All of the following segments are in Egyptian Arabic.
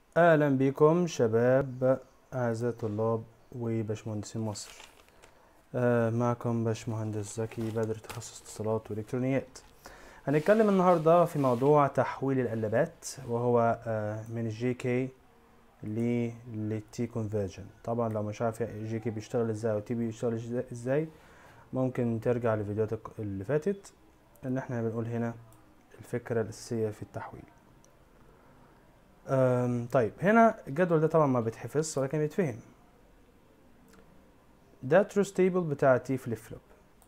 اهلا بكم شباب اعزائي الطلاب وباشمهندسين مصر آه معكم باشمهندس زكي بدر تخصص اتصالات والكترونيات هنتكلم النهارده في موضوع تحويل القلابات وهو آه من الجي كي للتي كونفرجن طبعا لو مش عارف الجي كي بيشتغل ازاي والتي بيشتغل إزاي- ازاي ممكن ترجع للفيديوهات الق- اللي فاتت ان احنا بنقول هنا الفكرة الأساسية في التحويل أم، طيب هنا الجدول ده طبعا ما بيتحفظش ولكن بيتفهم ده تروث تيبل بتاع تي فليب فلوب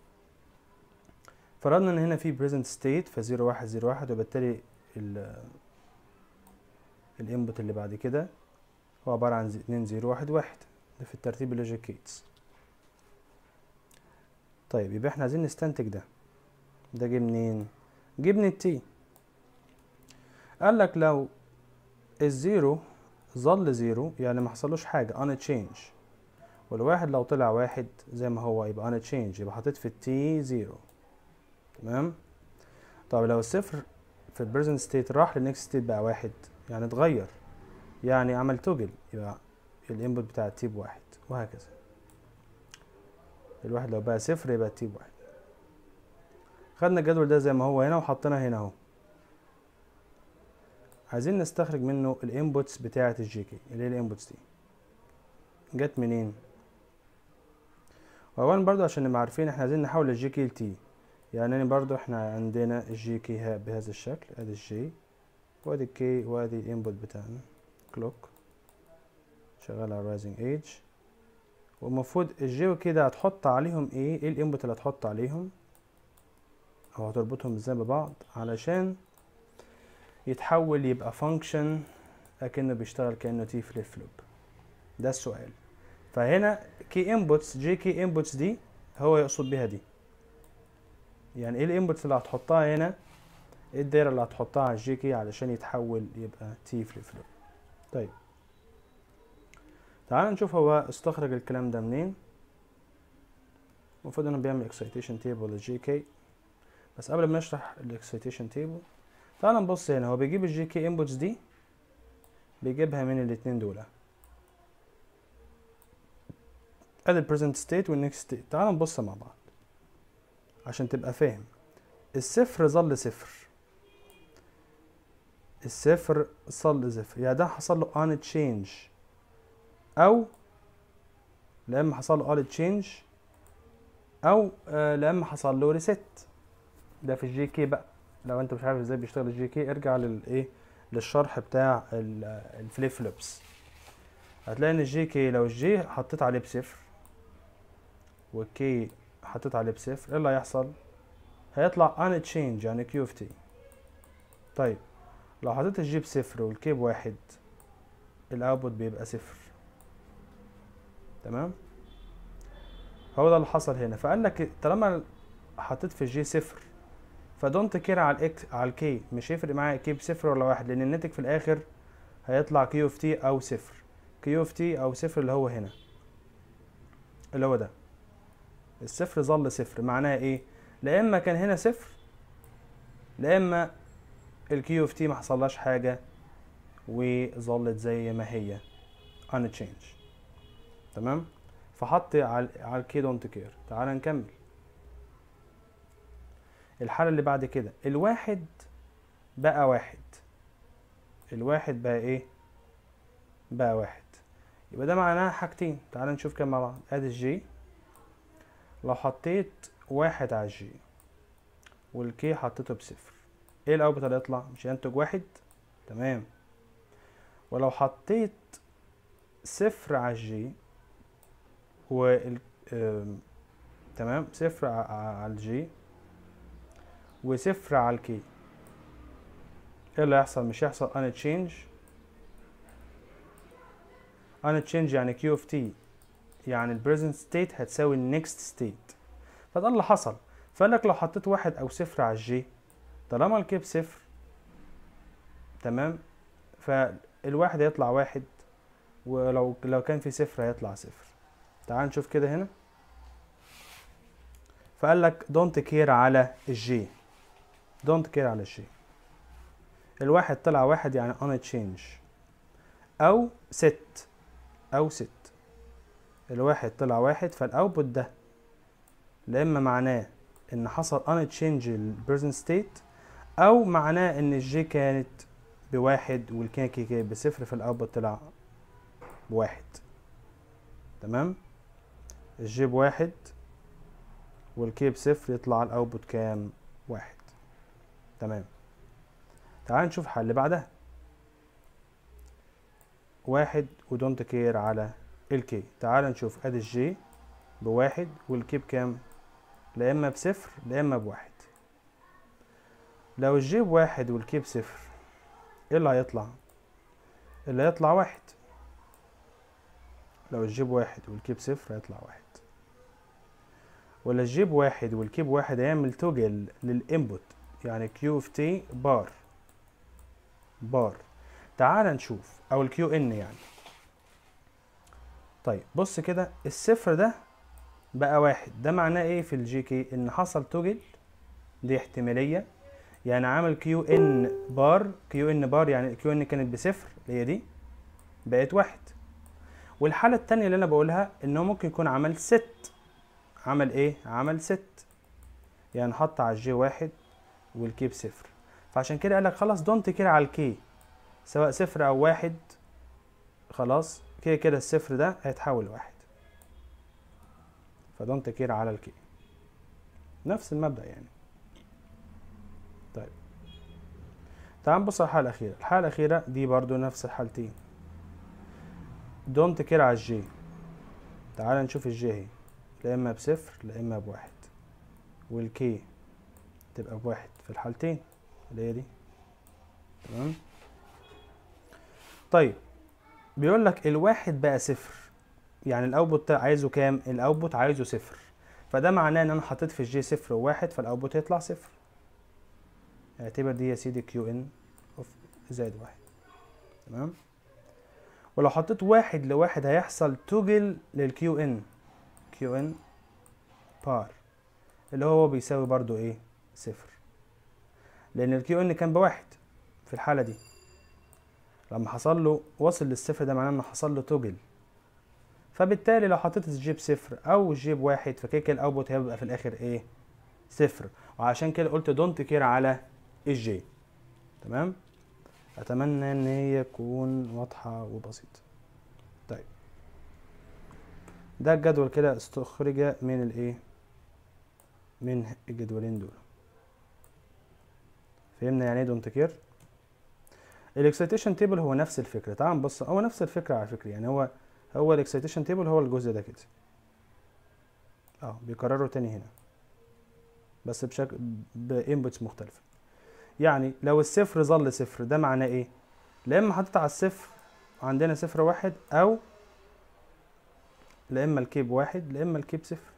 فرضنا ان هنا في present state ف 0 1 0 1 وبالتالي ال الانبوت اللي بعد كده هو عبارة عن 2 0 1 1 ده في الترتيب اللوجيك جيتس طيب يبقى احنا عايزين نستنتج ده ده جه منين جه من التي قال لك لو الزيرو ظل زيرو يعني ما حصلوش حاجة on a change والواحد لو طلع واحد زي ما هو يبقى on a change يبقى حطيت في التي زيرو تمام طب لو الصفر في البريزنت ستيت راح للنكست ستيت بقى واحد يعني اتغير يعني عمل توجل يبقى الانبوت بتاع التي بواحد وهكذا الواحد لو بقى صفر يبقى التي بواحد خدنا الجدول ده زي ما هو هنا وحطيناه هنا اهو عايزين نستخرج منه الانبوتس بتاعة الجي كي اللي هي الانبوتس دي جت منين واولا برضو عشان نبقى عارفين احنا عايزين نحول الجي كي لتي يعني برضو احنا عندنا الجي كي ها- بهذا الشكل ادي الجي وادي الكي وادي الانبوت بتاعنا كلوك شغال على رايزنج ايج والمفروض الجي والكي ده هتحط عليهم ايه ايه الانبوت اللي هتحط عليهم او هتربطهم ازاي ببعض علشان يتحول يبقى فانكشن اكنه بيشتغل كانه تي فليب فلوب ده السؤال فهنا كي انبوتس جي كي انبوتس دي هو يقصد بيها دي يعني ايه الانبوتس اللي هتحطها هنا ايه الدايره اللي هتحطها على الجي كي علشان يتحول يبقى تي فليب فلوب طيب تعال نشوف هو استخرج الكلام ده منين المفروض انه بيعمل اكسيتيشن تيبل للجي كي بس قبل ما نشرح الاكسيتيشن تيبل تعال نبص هنا هو بيجيب الجي كي انبوتس دي بيجيبها من الاتنين دول ادي البريزنت ستيت والنكست ستيت تعال نبص مع بعض عشان تبقى فاهم الصفر ظل صفر الصفر ظل صفر يعني ده حصل له ان تشينج او لا اما حصل له ان تشينج او آه لا اما حصل له ريست ده في الجي كي بقى لو انت مش عارف ازاي بيشتغل الجي كي ارجع للايه للشرح بتاع ال- الفليب فلوبس هتلاقي ان الجي كي لو الجي حطيت عليه بصفر والكي حطيت عليه بصفر ايه اللي هيحصل هيطلع ان تشينج يعني كيو اف تي طيب لو حطيت الجي بصفر والكي بواحد الاوتبوت بيبقى صفر تمام هو ده اللي حصل هنا فقال لك طالما حطيت في الجي صفر فدونت كير على الاكس على الكي مش هيفرق معايا كي بصفر ولا واحد لان الناتج في الاخر هيطلع كيو اوف تي او صفر كيو اوف تي او صفر اللي هو هنا اللي هو ده الصفر ظل صفر معناها ايه لا اما كان هنا صفر لا اما الكيو اوف تي ما حصلهاش حاجه وظلت زي ما هي unchanged تمام فحط على على الكي دونت كير تعال نكمل الحالة اللي بعد كده الواحد بقى واحد الواحد بقى ايه بقى واحد يبقى ده معناها حاجتين تعال نشوف كده مع بعض ادي الجي لو حطيت واحد على الجي والكي حطيته بصفر ايه الاوتبوت اللي هيطلع مش هينتج واحد تمام ولو حطيت صفر على الجي وال آم، تمام صفر ع- ع- على الجي وصفر على الكي ايه اللي هيحصل مش هيحصل ان تشينج ان تشينج يعني كيو اوف تي يعني البريزنت ستيت هتساوي النكست ستيت فده اللي حصل فقال لك لو حطيت واحد او صفر على الجي طالما الكي بصفر تمام فالواحد هيطلع واحد ولو لو كان في صفر هيطلع صفر تعال نشوف كده هنا فقال لك دونت كير على الجي دونت كير على الجي الواحد طلع واحد يعني on a change او ست او ست الواحد طلع واحد فالاوتبوت ده لا اما معناه ان حصل ان تشينج البريزنت ستيت او معناه ان الجي كانت بواحد والكي كي كي بصفر فالاوتبوت طلع بواحد تمام الجي بواحد والكي بصفر يطلع الاوتبوت كام واحد تمام تعال نشوف الحل اللي بعدها واحد ودونت كير على الكي تعال نشوف ادي الجي بواحد والكي بكام لا اما بصفر لا اما بواحد لو الجي بواحد والكي بصفر ايه اللي هيطلع اللي هيطلع واحد لو الجي بواحد والكي بصفر هيطلع واحد ولا الجي بواحد والكي بواحد هيعمل توجل للانبوت يعني كيو اف تي بار بار تعال نشوف او الكيو ان يعني طيب بص كده الصفر ده بقى واحد ده معناه ايه في الجي كي ان حصل توجل دي احتماليه يعني عامل كيو ان بار كيو ان بار يعني كيو ان كانت بصفر اللي هي دي بقت واحد والحاله التانية اللي انا بقولها ان هو ممكن يكون عمل ست عمل ايه عمل ست يعني حط على الجي واحد والكي بصفر فعشان كده قال لك خلاص دونت كده على الكي سواء صفر او واحد خلاص كده كده الصفر ده هيتحول لواحد فدونت كير على الكي نفس المبدأ يعني طيب تعال نبص على الحالة الأخيرة الحالة الأخيرة دي برضو نفس الحالتين دونت كير على الجي تعال نشوف الجي اهي لا إما بصفر لا إما بواحد والكي تبقى بواحد في الحالتين اللي هي دي تمام طيب بيقول لك الواحد بقى صفر يعني الاوتبوت عايزه كام الاوتبوت عايزه صفر فده معناه ان انا حطيت في الجي صفر وواحد فالاوتبوت هيطلع صفر اعتبر دي يا سيدي كيو ان اوف زائد واحد تمام ولو حطيت واحد لواحد هيحصل توجل للكيو ان كيو ان بار اللي هو بيساوي برضو ايه صفر لان الكيو ان كان بواحد في الحالة دي لما حصل له وصل للصفر ده معناه انه حصل له توجل فبالتالي لو حطيت الجيب صفر او الجيب واحد فكده كده الاوتبوت هيبقى في الاخر ايه صفر وعشان كده قلت دونت كير على الجي تمام اتمنى ان هي تكون واضحه وبسيطه طيب ده الجدول كده استخرج من الايه من الجدولين دول فهمنا يعني ايه دونت كير الاكسيتيشن تيبل هو نفس الفكره تعال نبص هو نفس الفكره على فكره يعني هو هو الاكسيتيشن تيبل هو الجزء ده كده اه بيكرروا تاني هنا بس بشكل بانبوتس مختلفه يعني لو الصفر ظل صفر ده معناه ايه لا اما حطيت على الصفر عندنا صفر واحد او لا اما الكيب واحد لا اما الكيب صفر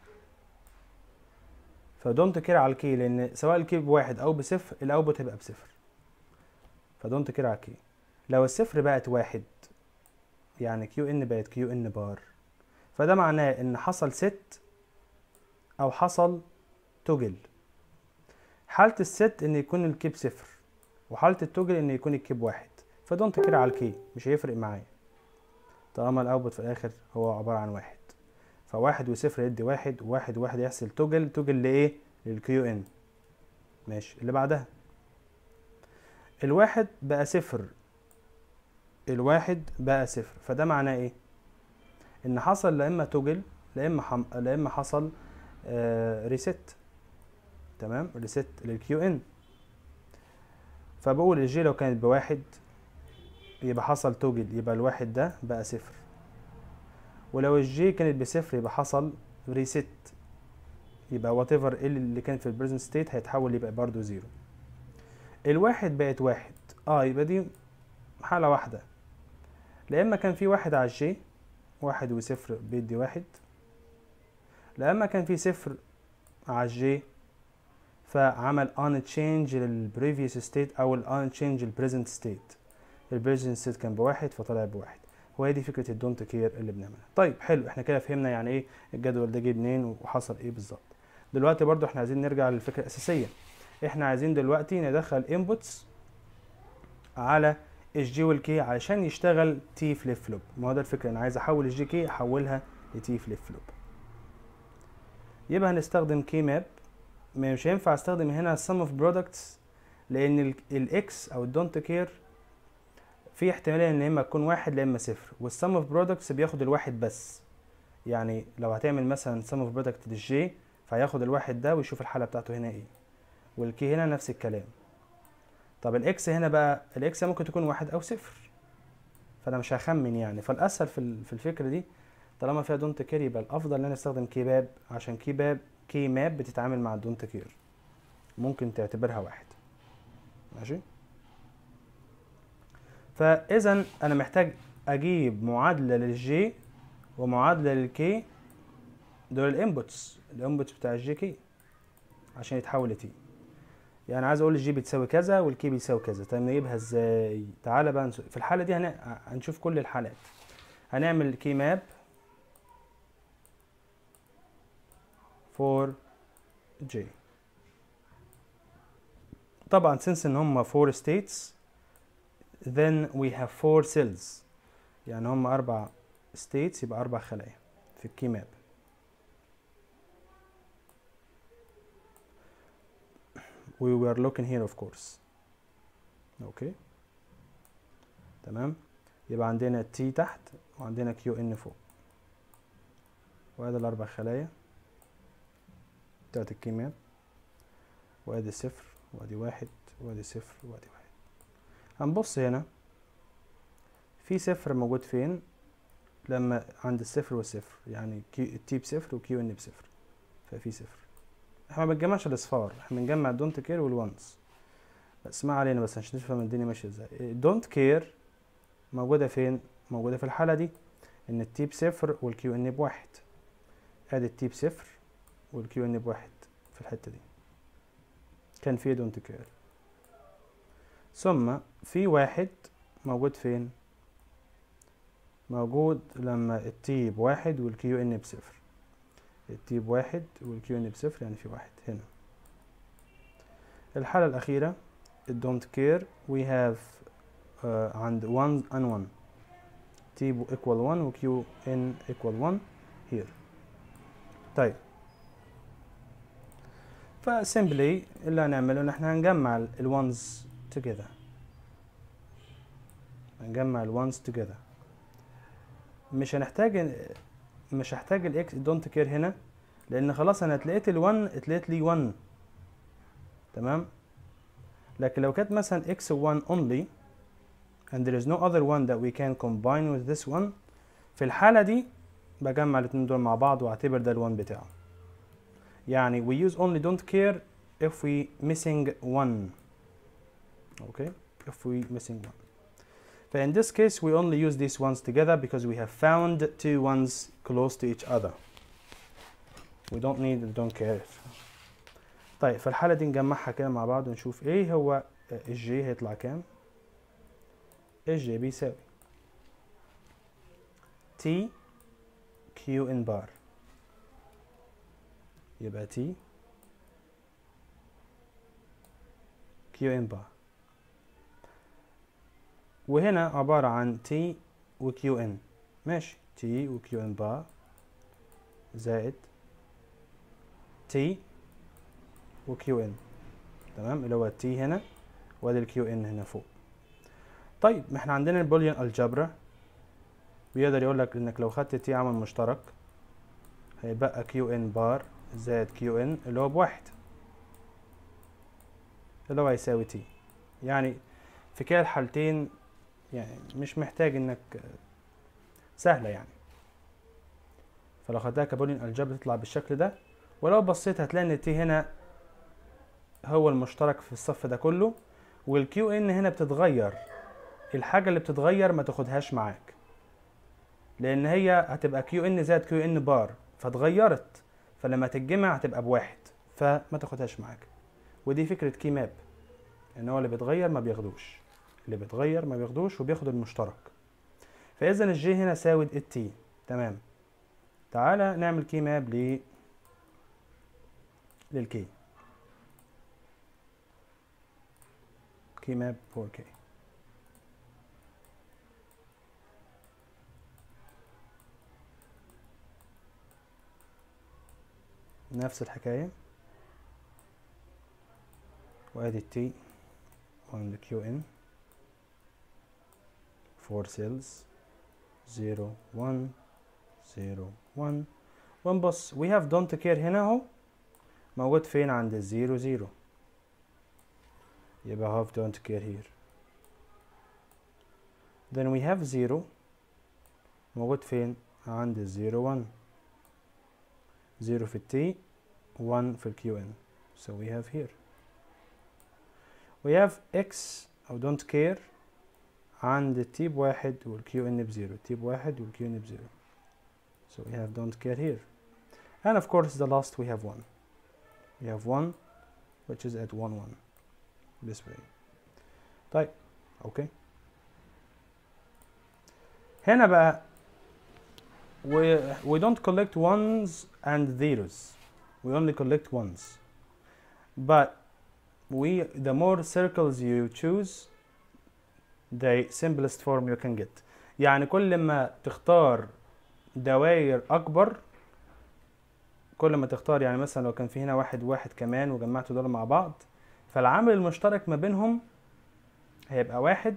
فدونت كير على الكي لان سواء الكيب واحد او بصفر الاوتبوت هيبقى بصفر فدونت كير على الكي لو الصفر بقت واحد يعني كيو ان بقت كيو ان بار فده معناه ان حصل ست او حصل توجل حالة الست ان يكون الكيب صفر وحالة التوجل ان يكون الكيب واحد فدونت كير على الكي مش هيفرق معايا طالما الاوتبوت في الاخر هو عبارة عن واحد فواحد وصفر يدي واحد وواحد وواحد يحصل توجل توجل لايه للكيو ان ماشي اللي بعدها الواحد بقى صفر الواحد بقى صفر فده معناه ايه ان حصل لا اما توجل لا اما حم... لا اما حصل آه ريست تمام ريست للكيو ان فبقول الجي لو كانت بواحد يبقى حصل توجل يبقى الواحد ده بقى صفر ولو الجي كانت بصفر يبقى حصل ريست يبقى وات ايفر اللي كان في البريزنت ستيت هيتحول يبقى برضو زيرو الواحد بقت واحد اه يبقى دي حالة واحدة لا اما كان في واحد على الجي واحد وصفر بيدي واحد لا اما كان في صفر على الجي فعمل on change للبريفيوس ستيت او ال on change للبريزنت ستيت البريزنت ستيت كان بواحد فطلع بواحد وهي دي فكره الدونت كير اللي بنعملها طيب حلو احنا كده فهمنا يعني ايه الجدول ده جه منين وحصل ايه بالظبط دلوقتي برضو احنا عايزين نرجع للفكره الاساسيه احنا عايزين دلوقتي ندخل انبوتس على الجي والكي علشان يشتغل تي فليب فلوب ما هو ده الفكره انا عايز احول الجي كي احولها لتي فليب فلوب يبقى هنستخدم كي ماب مش هينفع استخدم هنا sum of products لان الاكس او الدونت كير في احتماليه ان اما تكون واحد لا اما صفر والسم اوف برودكتس بياخد الواحد بس يعني لو هتعمل مثلا سم اوف برودكت للجي فهياخد الواحد ده ويشوف الحاله بتاعته هنا ايه والكي هنا نفس الكلام طب الاكس هنا بقى الاكس ممكن تكون واحد او صفر فانا مش هخمن يعني فالاسهل في في الفكره دي طالما فيها دونت كير يبقى الافضل ان انا استخدم كي باب عشان كي باب كي ماب بتتعامل مع الدونت كير ممكن تعتبرها واحد ماشي فاذا انا محتاج اجيب معادله للجي ومعادله للكي دول الانبوتس الانبوتس بتاع الجي كي عشان يتحول لتي يعني عايز اقول الجي بتساوي كذا والكي بيساوي كذا طيب نجيبها ازاي تعالى بقى نشوف. في الحاله دي هن... هنشوف كل الحالات هنعمل كي ماب فور جي طبعا since ان هم 4 states then we have four cells يعني هم أربع states يبقى أربع خلايا في الكي ماب we were looking here of course اوكي تمام يبقى عندنا تي تحت وعندنا كيو ان فوق وادي الاربع خلايا بتاعت الكي ماب وادي صفر وادي واحد وادي صفر وادي واحد هنبص هنا في صفر موجود فين لما عند الصفر والصفر يعني التي بصفر وكيو ان بصفر ففي صفر احنا ما بنجمعش الاصفار احنا بنجمع الدونت كير والوانس بس ما علينا بس عشان نفهم الدنيا ماشيه ازاي الدونت كير موجوده فين موجوده في الحاله دي ان التي بصفر والكيو ان بواحد ادي التي بصفر والكيو ان بواحد في الحته دي كان في دونت كير ثم في واحد موجود فين موجود لما التي بواحد والكيو ان بصفر التي بواحد والكيو ان بصفر يعني في واحد هنا الحالة الأخيرة الدونت كير we have uh, عند 1 and 1 t equal 1 و q n equal 1 here طيب فسيمبلي اللي هنعمله ان احنا هنجمع الوانز together هنجمع الوانز together مش هنحتاج مش هحتاج الاكس دونت كير هنا لان خلاص انا اتلقيت ال1 اتلقيت لي 1 تمام لكن لو كانت مثلا x1 only and there is no other one that we can combine with this one في الحالة دي بجمع الاتنين دول مع بعض واعتبر ده ال1 بتاعه يعني we use only don't care if we missing one okay if we missing one But in this case, we only use these ones together because we have found two ones close to each other. We don't need the don't care. طيب في الحالة دي نجمعها كده مع بعض ونشوف ايه هو الجي هيطلع كام الجي بيساوي تي كيو ان بار يبقى تي كيو ان بار وهنا عبارة عن تي وكيو ان ماشي تي وكيو ان بار زائد تي وكيو ان تمام اللي هو التي هنا وادي الكيو ان هنا فوق طيب ما احنا عندنا البوليان الجبرا بيقدر يقول لك انك لو خدت تي عامل مشترك هيبقى كيو ان بار زائد كيو ان اللي هو بواحد اللي هو هيساوي تي يعني في كلا الحالتين يعني مش محتاج انك سهله يعني فلو خدتها كبولين الجبر تطلع بالشكل ده ولو بصيت هتلاقي ان التي هنا هو المشترك في الصف ده كله والكيو ان هنا بتتغير الحاجه اللي بتتغير ما تاخدهاش معاك لان هي هتبقى كيو ان زائد كيو ان بار فاتغيرت فلما تتجمع هتبقى بواحد فما تاخدهاش معاك ودي فكره كي ماب ان هو اللي بيتغير ما بياخدوش اللي بيتغير ما بياخدوش وبياخد المشترك فاذا الجي هنا ساوي التي تمام تعالى نعمل كي ماب ل للكي كي ماب فور كي نفس الحكاية وادي التي on the QN 4 cells 0 1 0 1 ونبص we have don't care هنا اهو موجود فين عند الزيرو زيرو يبقى have don't care here then we have 0 موجود فين عند الزيرو 1 0 في التي 1 في الكيو ان so we have here we have x أو don't care عند التي بواحد والكيو ان بزيرو التي بواحد والكيو ان بزيرو so we have don't care here and of course the last we have 1 we have 1 which is at 1 1 this way طيب اوكي هنا بقى we, we don't collect ones and zeros we only collect ones but we the more circles you choose the simplest form you can get يعني كل ما تختار دوائر اكبر كل ما تختار يعني مثلا لو كان في هنا واحد واحد كمان وجمعت دول مع بعض فالعامل المشترك ما بينهم هيبقى واحد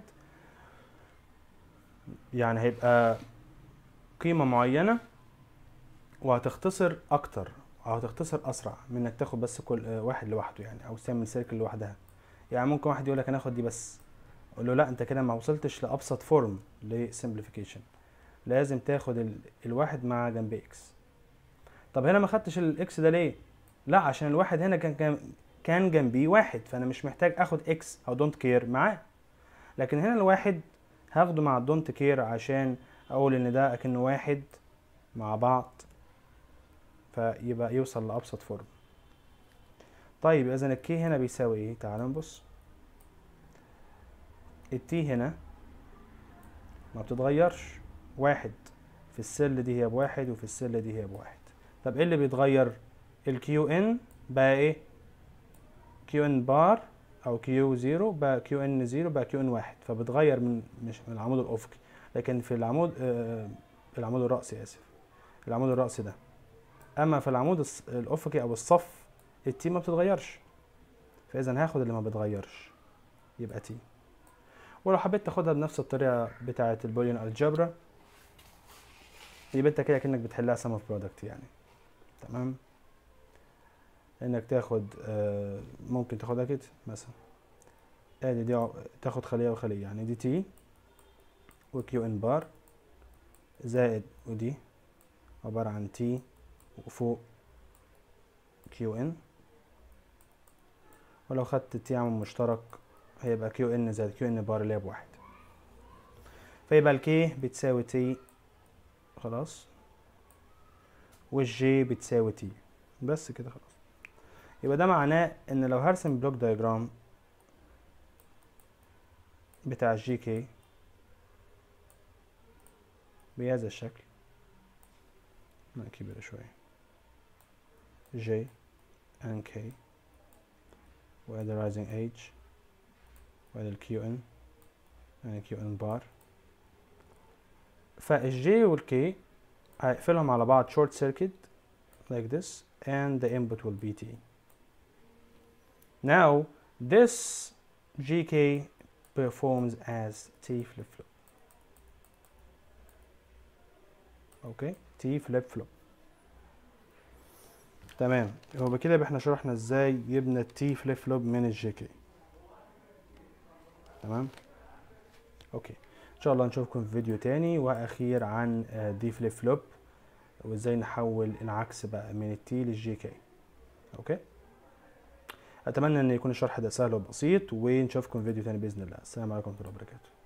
يعني هيبقى قيمة معينة وهتختصر أكتر أو هتختصر أسرع من إنك تاخد بس كل آه، واحد لوحده يعني أو تعمل سيركل لوحدها يعني ممكن واحد يقول لك أنا آخد دي بس أقول له لا أنت كده ما وصلتش لأبسط فورم لسمبليفيكيشن لازم تاخد ال... الواحد مع جنب إكس طب هنا ما خدتش الإكس ده ليه؟ لا عشان الواحد هنا كان كان كان جنبيه واحد فأنا مش محتاج آخد إكس أو دونت كير معاه لكن هنا الواحد هاخده مع الدونت كير عشان اقول ان ده اكنه واحد مع بعض فيبقى يوصل لابسط فورم طيب اذا الكي هنا بيساوي ايه تعال نبص التي هنا ما بتتغيرش واحد في السل دي هي بواحد وفي السل دي هي بواحد طب ايه اللي بيتغير الكيو ان بقى ايه كيو ان بار او كيو زيرو بقى كيو ان زيرو بقى كيو ان واحد فبتغير من مش من العمود الافقي لكن في العمود آه العمود الرأسي اسف العمود الرأسي ده اما في العمود الص- الافقي او الصف التي ما بتتغيرش فاذا هاخد اللي ما بتغيرش يبقى تي ولو حبيت تاخدها بنفس الطريقه بتاعه البوليون الجبرا يبقى انت كده كانك بتحلها سم اوف برودكت يعني تمام انك تاخد آه، ممكن تاخدها كده مثلا ادي دي ع- تاخد خليه وخليه يعني دي تي وكيو ان بار زائد ودي عبارة عن تي وفوق كيو ان ولو خدت تي عامل مشترك هيبقى كيو ان زائد كيو ان بار اللي هي بواحد فيبقى الكي بتساوي تي خلاص والجي بتساوي تي بس كده خلاص يبقى ده معناه ان لو هرسم بلوك دايجرام بتاع الجي كي بهذا الشكل لا كبيرة شوية J and K وادي rising H وادي ال QN and QN bar فالجي والكي هقفلهم على بعض short circuit like this and the input will be T now this GK performs as T flip flop اوكي تي فليب فلوب تمام هو بكده يبقى احنا شرحنا ازاي يبنى التي فليب فلوب من الجي كي تمام اوكي ان شاء الله نشوفكم في فيديو تاني واخير عن آه، دي فليب فلوب وازاي نحول العكس بقى من التي للجي كي اوكي اتمنى ان يكون الشرح ده سهل وبسيط ونشوفكم في فيديو تاني باذن الله السلام عليكم ورحمه الله وبركاته